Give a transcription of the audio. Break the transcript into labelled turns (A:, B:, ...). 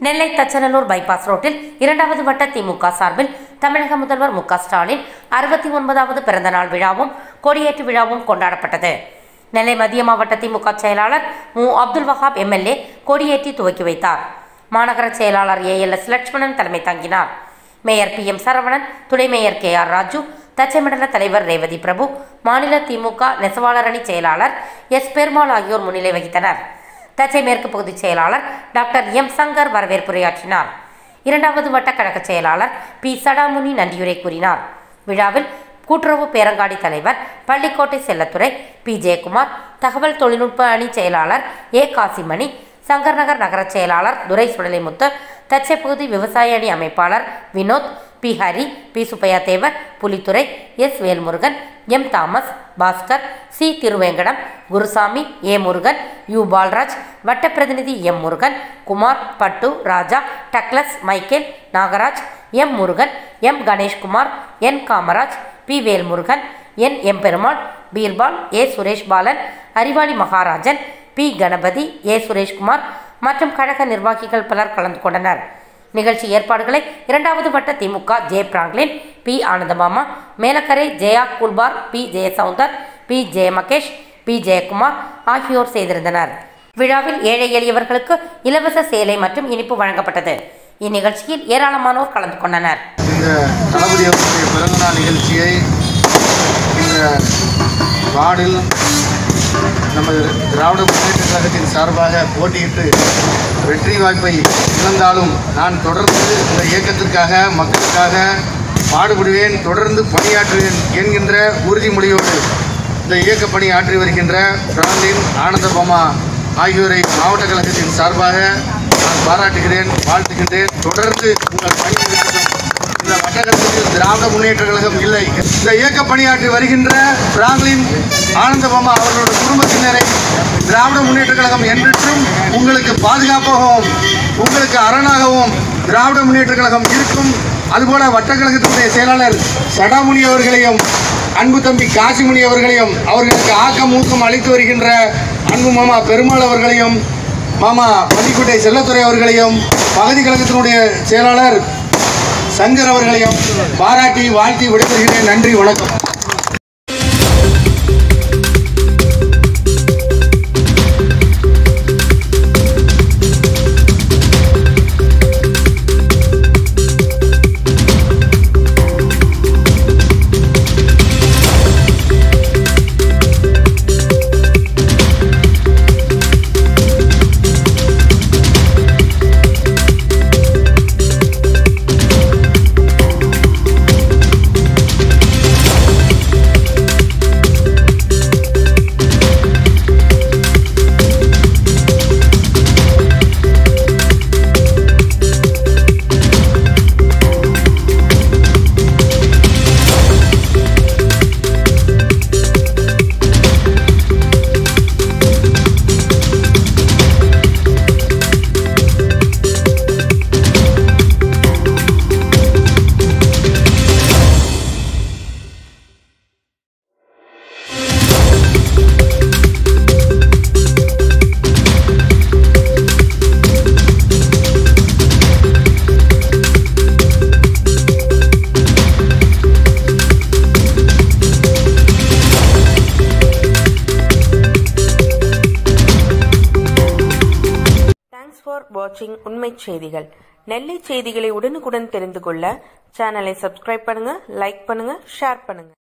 A: நெல்லை Thachanallur bypass ரோட்டில் இரண்டாவது வட்ட திமுக சார்பில் தமிழக முதல்வர் மு க ஸ்டாலின் அறுபத்தி ஒன்பதாவது பிறந்தநாள் விழாவும் கொடியேற்று விழாவும் கொண்டாடப்பட்டது நெல்லை மத்திய மாவட்ட திமுக செயலாளர் மு அப்துல் வஹாப் எம்எல்ஏ கொடியேற்றி துவக்கி வைத்தார் மாநகர செயலாளர் ஏ எல் எஸ் லட்சுமணன் தலைமை தாங்கினார் மேயர் பி எம் சரவணன் துணை mayor K R Raju Thachai மண்டல தலைவர் ரேவதி பிரபு மாநில திமுக நெசவாளர் அணி செயலாளர் எஸ் பெருமாள் ஆகியோர் முன்னிலை வகித்தனர் தச்சை மேற்கு பகுதி செயலாளர் டாக்டர் எம் சங்கர் வரவேற்புரையாற்றினார் இரண்டாவது வட்ட கழக செயலாளர் பி சடாமுனி நன்றியுரை கூறினார் விழாவில் கூட்டுறவு பேரங்காடி தலைவர் பள்ளிக்கோட்டை செல்லத்துறை பி ஜெயக்குமார் தகவல் தொழில்நுட்ப அணி செயலாளர் ஏ காசிமணி சங்கர் நகர் நகர செயலாளர் துரை சுடலைமுத்து தச்சை பகுதி விவசாய அணி அமைப்பாளர் Vinoth P Hari P Subbaiah Thevar Pulithurai S Velmurugan M Thomas Bhaskar C Thiruvengadam Gurusamy A Murugan U Palraj வட்ட பிரதிநிதி M Murugan Kumar Pattu Raja Douglas Michael Nagaraj M Murugan M Ganeshkumar N Kamaraj P Velmurugan N M Perumal Birbal A Suresh Balan Arivali Maharajan P Ganapathi A Sureshkumar மற்றும் கழக நிர்வாகிகள் பலர் கலந்து கொண்டனர் நிகழ்ச்சி ஏற்பாடுகளை இரண்டாவது வட்ட திமுக J Franklin P Anandamama Melakarai Jaya Gulbar P Jayasoundar P Jayamahesh P Jayakumar ஆகியோர் செய்திருந்தனர் விழாவில் ஏழை எளியவர்களுக்கு இலவச சேலை மற்றும் இனிப்பு வழங்கப்பட்டது இந்நிகழ்ச்சியில் ஏராளமானோர் கலந்து கொண்டனர்
B: இந்த தளபதி அவர்களுடைய பிறந்தநாள் நிகழ்ச்சியை இந்த வார்டில் நமது திராவிட முன்னேற்ற கழகத்தின் சார்பாக போட்டியிட்டு வெற்றி வாய்ப்பை இழந்தாலும் நான் தொடர்ந்து இந்த இயக்கத்திற்காக மக்களுக்காக பாடுபடுவேன் தொடர்ந்து பணியாற்றுவேன் என்கின்ற உறுதிமொழியோடு இந்த இயக்க பணி ஆற்றி வருகின்ற பிராந்தின் ஆனந்தபாமா ஆகியோரை மாவட்ட கழகத்தின் சார்பாக நான் பாராட்டுகிறேன் வாழ்த்துகின்றேன் தொடர்ந்து உங்கள் பணி இருக்கட்டும் இந்த வட்டக்கழகத்தில் திராவிட முன்னேற்ற கழகம் இல்லை இந்த இயக்க பணியாற்றி வருகின்ற பிராங்க்லின் ஆனந்தபாமா அவர்களோட குடும்பத்தினரை திராவிட முன்னேற்ற கழகம் என்றென்றும் உங்களுக்கு பாதுகாப்பாகவும் உங்களுக்கு அரணாகவும் திராவிட முன்னேற்ற கழகம் இருக்கும் அதுபோல வட்டக்கழகத்தினுடைய செயலாளர் சடாமுனி அவர்களையும் அன்பு தம்பி காசிமணி அவர்களையும் அவர்களுக்கு ஆக்கம் ஊக்கம் அளித்து வருகின்ற அன்பு மாமா பெருமாள் அவர்களையும் மாமா பள்ளிக்கோட்டை செல்லத்துறை அவர்களையும் பகுதி கழகத்தினுடைய செயலாளர் சங்கர் அவர்களையும் பாராட்டி வாழ்த்தி விடைபெறுகிறேன் நன்றி வணக்கம்
C: தேங்க்ஸ் ஃபார் வாட்சிங் உண்மை செய்திகள் நெல்லை செய்திகளை உடனுக்குடன் தெரிந்து கொள்ள சேனலை சப்ஸ்கிரைப் பண்ணுங்க லைக் பண்ணுங்க ஷேர் பண்ணுங்க